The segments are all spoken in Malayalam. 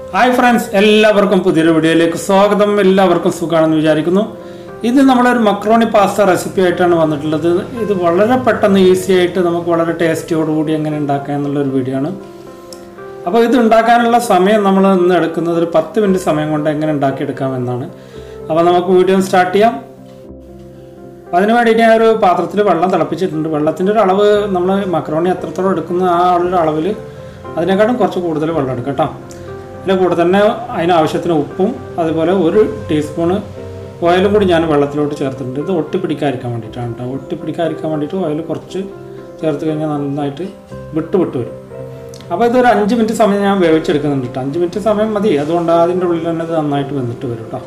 ഹായ് ഫ്രണ്ട്സ് എല്ലാവർക്കും പുതിയൊരു വീഡിയോയിലേക്ക് സ്വാഗതം എല്ലാവർക്കും സുഖമാണെന്ന് വിചാരിക്കുന്നു ഇത് നമ്മളൊരു മക്രോണി പാസ്ത റെസിപ്പി ആയിട്ടാണ് വന്നിട്ടുള്ളത് ഇത് വളരെ പെട്ടെന്ന് ഈസി ആയിട്ട് നമുക്ക് വളരെ ടേസ്റ്റിയോടുകൂടി എങ്ങനെ ഉണ്ടാക്കാം എന്നുള്ളൊരു വീഡിയോ ആണ് അപ്പോൾ ഇത് ഉണ്ടാക്കാനുള്ള സമയം നമ്മൾ ഇന്ന് എടുക്കുന്നത് ഒരു പത്ത് മിനിറ്റ് സമയം കൊണ്ട് എങ്ങനെ ഉണ്ടാക്കിയെടുക്കാം എന്നാണ് അപ്പോൾ നമുക്ക് വീഡിയോ സ്റ്റാർട്ട് ചെയ്യാം അപ്പോൾ അതിന് വേണ്ടിയിട്ട് ഞാൻ ഒരു പാത്രത്തിൽ വെള്ളം തിളപ്പിച്ചിട്ടുണ്ട് വെള്ളത്തിൻ്റെ ഒരു അളവ് നമ്മൾ മക്രോണി എത്രത്തോളം എടുക്കുന്ന ആ ഒരു അളവിൽ അതിനെക്കാട്ടും കുറച്ച് കൂടുതൽ വെള്ളം എടുക്കാം കേട്ടോ അതിൻ്റെ കൂടെ തന്നെ അതിന് ആവശ്യത്തിന് ഉപ്പും അതുപോലെ ഒരു ടീസ്പൂണ് ഓയിലും കൂടി ഞാൻ വെള്ളത്തിലോട്ട് ചേർത്തിട്ടുണ്ട് ഇത് ഒട്ടിപ്പിടിക്കാതിരിക്കാൻ വേണ്ടിയിട്ടാണ് കേട്ടോ ഒട്ടിപ്പിടിക്കാതിരിക്കാൻ വേണ്ടിയിട്ട് ഓയിൽ കുറച്ച് ചേർത്ത് കഴിഞ്ഞാൽ നന്നായിട്ട് വിട്ട് വിട്ട് വരും അപ്പോൾ ഇതൊരു അഞ്ച് മിനിറ്റ് സമയം ഞാൻ വേവിച്ചെടുക്കുന്നുണ്ട് കേട്ടോ അഞ്ച് മിനിറ്റ് സമയം മതി അതുകൊണ്ട് അതിൻ്റെ ഉള്ളിൽ തന്നെ ഇത് നന്നായിട്ട് വെന്തിട്ട് വരും കേട്ടോ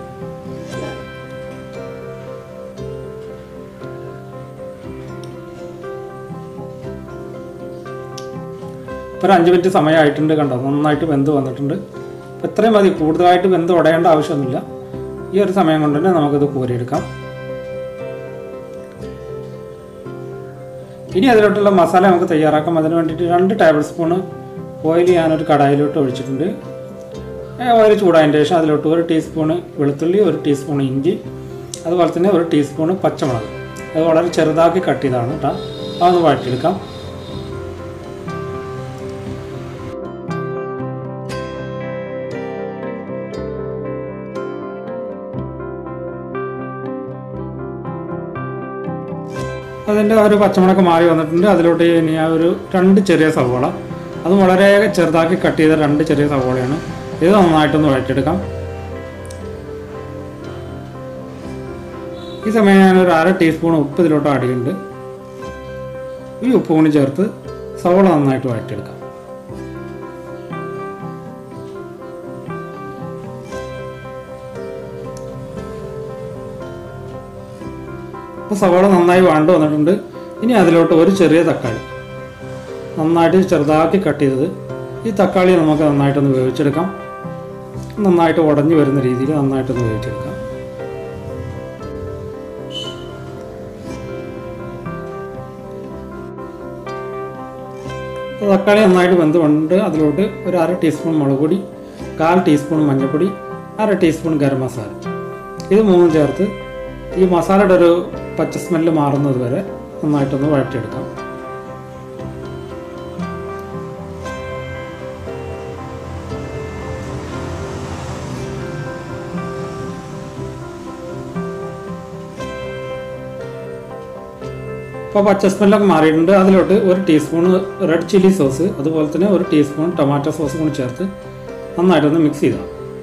ഇപ്പോൾ ഒരു അഞ്ച് മിനിറ്റ് സമയമായിട്ടുണ്ട് കണ്ടോ നന്നായിട്ട് വെന്ത് വന്നിട്ടുണ്ട് അപ്പോൾ ഇത്രയും മതി കൂടുതലായിട്ട് വെന്ത് ഉടയേണ്ട ആവശ്യമൊന്നുമില്ല ഈ ഒരു സമയം കൊണ്ട് തന്നെ നമുക്കിത് കോരിയെടുക്കാം ഇനി അതിലോട്ടുള്ള മസാല നമുക്ക് തയ്യാറാക്കാം അതിന് വേണ്ടിയിട്ട് രണ്ട് ടേബിൾ സ്പൂണ് ഓയിൽ ഞാനൊരു കടായിലോട്ട് ഒഴിച്ചിട്ടുണ്ട് ഓയിൽ ചൂടായതിന് ശേഷം അതിലോട്ട് ഒരു ടീസ്പൂണ് വെളുത്തുള്ളി ഒരു ടീസ്പൂൺ ഇഞ്ചി അതുപോലെ തന്നെ ഒരു ടീസ്പൂണ് പച്ചമുളക് അത് വളരെ ചെറുതാക്കി കട്ട് ചെയ്താണ് കേട്ടോ അതൊന്ന് വഴറ്റിയെടുക്കാം അതിൻ്റെ ഒരു പച്ചമുളക് മാറി വന്നിട്ടുണ്ട് അതിലോട്ട് ഇനി ആ ഒരു രണ്ട് ചെറിയ സവോള അത് വളരെ ചെറുതാക്കി കട്ട് ചെയ്ത രണ്ട് ചെറിയ സവോളയാണ് ഇത് നന്നായിട്ടൊന്ന് വഴറ്റിയെടുക്കാം ഈ സമയം ഞാൻ ഒരു അര ടീസ്പൂൺ ഉപ്പ് ഇതിലോട്ട് ആഡ് ചെയ്യുന്നുണ്ട് ഈ ഉപ്പ് കൂടി ചേർത്ത് സവോള നന്നായിട്ട് വഴറ്റിയെടുക്കാം അപ്പോൾ സവാള നന്നായി വാണ്ട് വന്നിട്ടുണ്ട് ഇനി അതിലോട്ട് ഒരു ചെറിയ തക്കാളി നന്നായിട്ട് ചെറുതാക്കി കട്ട് ചെയ്തത് ഈ തക്കാളി നമുക്ക് നന്നായിട്ടൊന്ന് വേവിച്ചെടുക്കാം നന്നായിട്ട് ഉടഞ്ഞു വരുന്ന രീതിയിൽ നന്നായിട്ടൊന്ന് വേവിച്ചെടുക്കാം അപ്പോൾ തക്കാളി നന്നായിട്ട് വെന്ത് കൊണ്ട് അതിലോട്ട് ഒരു അര ടീസ്പൂൺ മുളക് പൊടി കാൽ ടീസ്പൂൺ മഞ്ഞൾപ്പൊടി അര ടീസ്പൂൺ ഗരം മസാല ഇത് മൂന്നും ചേർത്ത് ഈ മസാലയുടെ ഒരു പച്ച സ്മെല്ല് മാറുന്നത് വരെ നന്നായിട്ടൊന്ന് വഴറ്റിയെടുക്കാം ഇപ്പോൾ പച്ച സ്മെല്ലൊക്കെ മാറിയിട്ടുണ്ട് അതിലോട്ട് ഒരു ടീസ്പൂൺ റെഡ് ചില്ലി സോസ് അതുപോലെ തന്നെ ഒരു ടീസ്പൂൺ ടൊമാറ്റോ സോസ് കൂടി ചേർത്ത് നന്നായിട്ടൊന്ന് മിക്സ് ചെയ്താൽ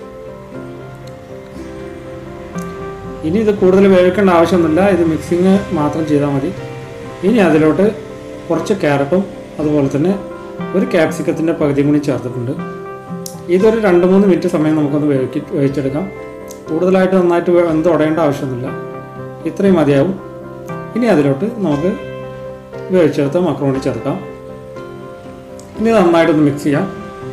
ഇനി ഇത് കൂടുതൽ വേവിക്കേണ്ട ആവശ്യമൊന്നുമില്ല ഇത് മിക്സിങ് മാത്രം ചെയ്താൽ മതി ഇനി അതിലോട്ട് കുറച്ച് ക്യാരറ്റും അതുപോലെ തന്നെ ഒരു ക്യാപ്സിക്കത്തിൻ്റെ പകുതിയും കൂടി ചേർത്തിട്ടുണ്ട് ഇതൊരു രണ്ട് മൂന്ന് മിനിറ്റ് സമയം നമുക്കൊന്ന് വേവിക്കി വേവിച്ചെടുക്കാം കൂടുതലായിട്ട് നന്നായിട്ട് വെന്ത് ഉടയേണ്ട ആവശ്യമൊന്നുമില്ല ഇത്രയും മതിയാവും ഇനി അതിലോട്ട് നമുക്ക് വേവിച്ചെടുത്ത് മക്രോണി ചേർക്കാം ഇനി നന്നായിട്ടൊന്ന് മിക്സ് ചെയ്യാം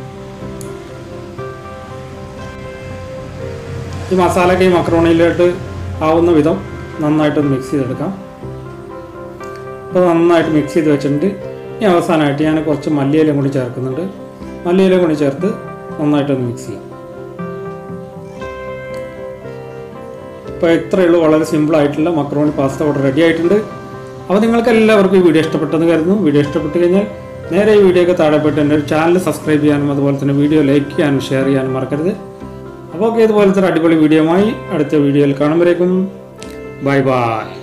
ഈ മസാലയൊക്കെ ഈ മക്രോണിയിലോട്ട് ആവുന്ന വിധം നന്നായിട്ടൊന്ന് മിക്സ് ചെയ്തെടുക്കാം അപ്പോൾ നന്നായിട്ട് മിക്സ് ചെയ്ത് വെച്ചിട്ടുണ്ട് ഇനി അവസാനമായിട്ട് ഞാൻ കുറച്ച് മല്ലിയിലും കൂടി ചേർക്കുന്നുണ്ട് മല്ലിയിലും കൂടി ചേർത്ത് നന്നായിട്ടൊന്ന് മിക്സ് ചെയ്യാം ഇപ്പോൾ ഇത്രയേ ഉള്ളൂ വളരെ സിമ്പിൾ ആയിട്ടുള്ള മക്രോണി പാസ്ത ഇവിടെ റെഡി ആയിട്ടുണ്ട് അപ്പോൾ നിങ്ങൾക്ക് എല്ലാവർക്കും ഈ വീഡിയോ ഇഷ്ടപ്പെട്ടെന്ന് കരുതുന്നു വീഡിയോ ഇഷ്ടപ്പെട്ട് കഴിഞ്ഞാൽ നേരെ ഈ വീഡിയോക്ക് താഴെ പോയിട്ട് എൻ്റെ ഒരു ചാനൽ സബ്സ്ക്രൈബ് ചെയ്യാനും അതുപോലെ തന്നെ വീഡിയോ ലൈക്ക് ചെയ്യാനും ഷെയർ ചെയ്യാനും മറക്കരുത് അപ്പോൾ ഓക്കെ ഇതുപോലത്തെ ഒരു അടിപൊളി വീഡിയോയുമായി അടുത്ത വീഡിയോയിൽ കാണുമ്പോഴേക്കും ബൈ ബൈ